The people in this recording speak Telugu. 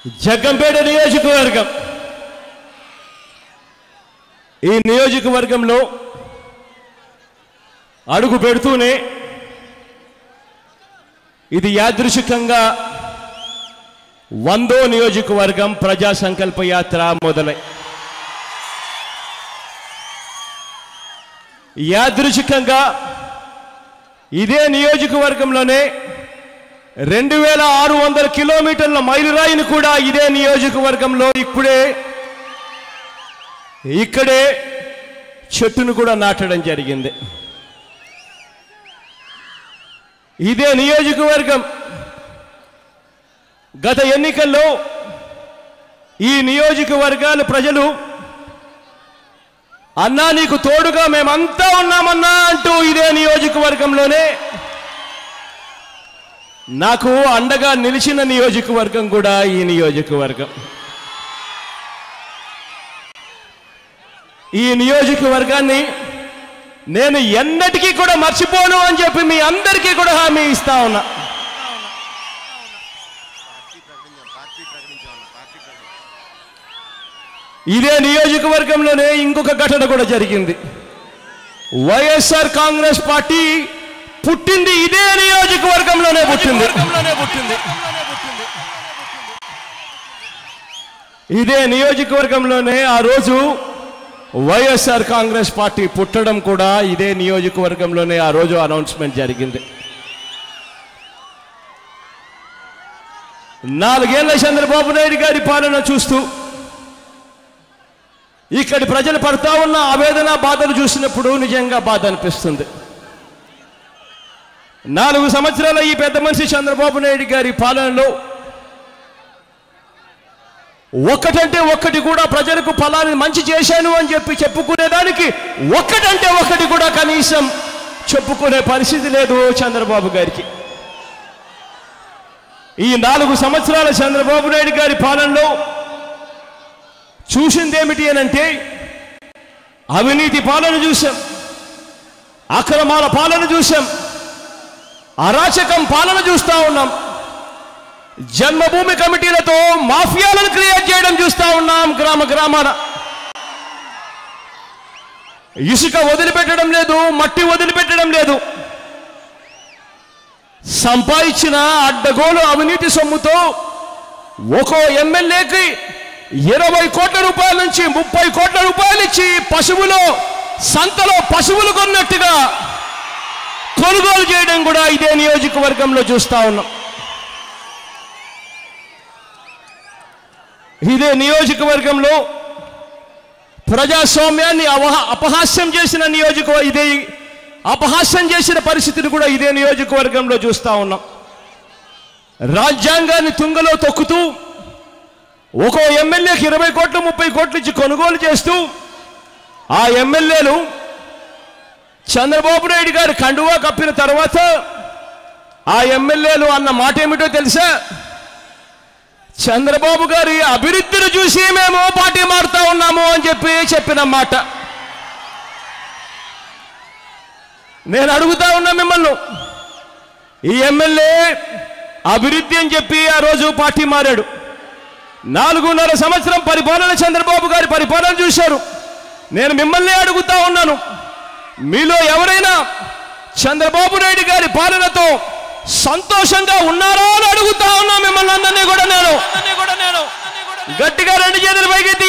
జగ్గంపేట నియోజకవర్గం ఈ నియోజకవర్గంలో అడుగు పెడుతూనే ఇది యాదృశికంగా వందో నియోజకవర్గం ప్రజా సంకల్ప యాత్ర మొదలై యాదృశికంగా ఇదే నియోజకవర్గంలోనే రెండు వేల ఆరు వందల కిలోమీటర్ల మైలురాయిని కూడా ఇదే నియోజకవర్గంలో ఇప్పుడే ఇక్కడే చెట్టును కూడా నాటడం జరిగింది ఇదే నియోజకవర్గం గత ఎన్నికల్లో ఈ నియోజకవర్గాల ప్రజలు అన్నా నీకు తోడుగా మేమంతా ఉన్నామన్నా అంటూ ఇదే నియోజకవర్గంలోనే నాకు అండగా నిలిచిన నియోజకవర్గం కూడా ఈ నియోజకవర్గం ఈ నియోజకవర్గాన్ని నేను ఎన్నటికీ కూడా మర్చిపోను అని చెప్పి మీ అందరికీ కూడా హామీ ఇస్తా ఉన్నా ఇదే నియోజకవర్గంలోనే ఇంకొక ఘటన కూడా జరిగింది వైఎస్ఆర్ కాంగ్రెస్ పార్టీ పుట్టింది ఇదే నియోజకవర్గంలోనే పుట్టింది ఇదే నియోజకవర్గంలోనే ఆ రోజు వైఎస్ఆర్ కాంగ్రెస్ పార్టీ పుట్టడం కూడా ఇదే నియోజకవర్గంలోనే ఆ రోజు అనౌన్స్మెంట్ జరిగింది నాలుగేళ్ల చంద్రబాబు నాయుడు గారి పాలన చూస్తూ ఇక్కడి ప్రజలు పడతా ఉన్న ఆవేదన బాధలు చూసినప్పుడు నిజంగా బాధ అనిపిస్తుంది నాలుగు సంవత్సరాల ఈ పెద్ద మనిషి చంద్రబాబు నాయుడు గారి పాలనలో ఒక్కటంటే ఒక్కటి కూడా ప్రజలకు ఫలాన్ని మంచి చేశాను అని చెప్పి చెప్పుకునేదానికి ఒక్కటంటే ఒక్కటి కూడా కనీసం చెప్పుకునే పరిస్థితి లేదు చంద్రబాబు గారికి ఈ నాలుగు సంవత్సరాల చంద్రబాబు నాయుడు గారి పాలనలో చూసిందేమిటి అని అంటే అవినీతి పాలన చూశాం అక్రమాల పాలన చూశాం అరాచకం పాలన చూస్తా ఉన్నాం జన్మభూమి కమిటీలతో మాఫియాలను క్రియేట్ చేయడం చూస్తా ఉన్నాం గ్రామ గ్రామాన ఇసుక వదిలిపెట్టడం లేదు మట్టి వదిలిపెట్టడం లేదు సంపాదించిన అడ్డగోలు అవినీతి సొమ్ముతో ఒక్కో ఎమ్మెల్యేకి ఇరవై కోట్ల రూపాయల నుంచి ముప్పై కోట్ల రూపాయలు ఇచ్చి పశువులు సంతలో పశువులు కొన్నట్టుగా కొనుగోలు చేయడం కూడా ఇదే నియోజకవర్గంలో చూస్తా ఉన్నాం ఇదే నియోజకవర్గంలో ప్రజాస్వామ్యాన్ని అవహ అపహాస్యం చేసిన నియోజక ఇదే అపహాస్యం చేసిన పరిస్థితిని కూడా ఇదే నియోజకవర్గంలో చూస్తా ఉన్నాం రాజ్యాంగాన్ని తుంగలో తొక్కుతూ ఒక్కో ఎమ్మెల్యేకి ఇరవై కోట్లు ముప్పై కోట్లు ఇచ్చి కొనుగోలు చేస్తూ ఆ ఎమ్మెల్యేలు చంద్రబాబు నాయుడు గారు కండువా కప్పిన తర్వాత ఆ ఎమ్మెల్యేలు అన్న మాట ఏమిటో తెలుసా చంద్రబాబు గారి అభివృద్ధిని చూసి మేము పార్టీ మారుతా ఉన్నాము అని చెప్పి చెప్పిన మాట నేను అడుగుతా ఉన్నా మిమ్మల్ని ఈ ఎమ్మెల్యే అభివృద్ధి అని చెప్పి ఆ రోజు పార్టీ మారాడు నాలుగున్నర సంవత్సరం పరిపాలన చంద్రబాబు గారి పరిపాలన చూశారు నేను మిమ్మల్ని అడుగుతా ఉన్నాను మీలో ఎవరైనా చంద్రబాబు నాయుడు గారి పాలనతో సంతోషంగా ఉన్నారా అని అడుగుతా ఉన్నా మిమ్మల్ని అందరినీ కూడా నేను గట్టిగా రెండు చేతులు పైకి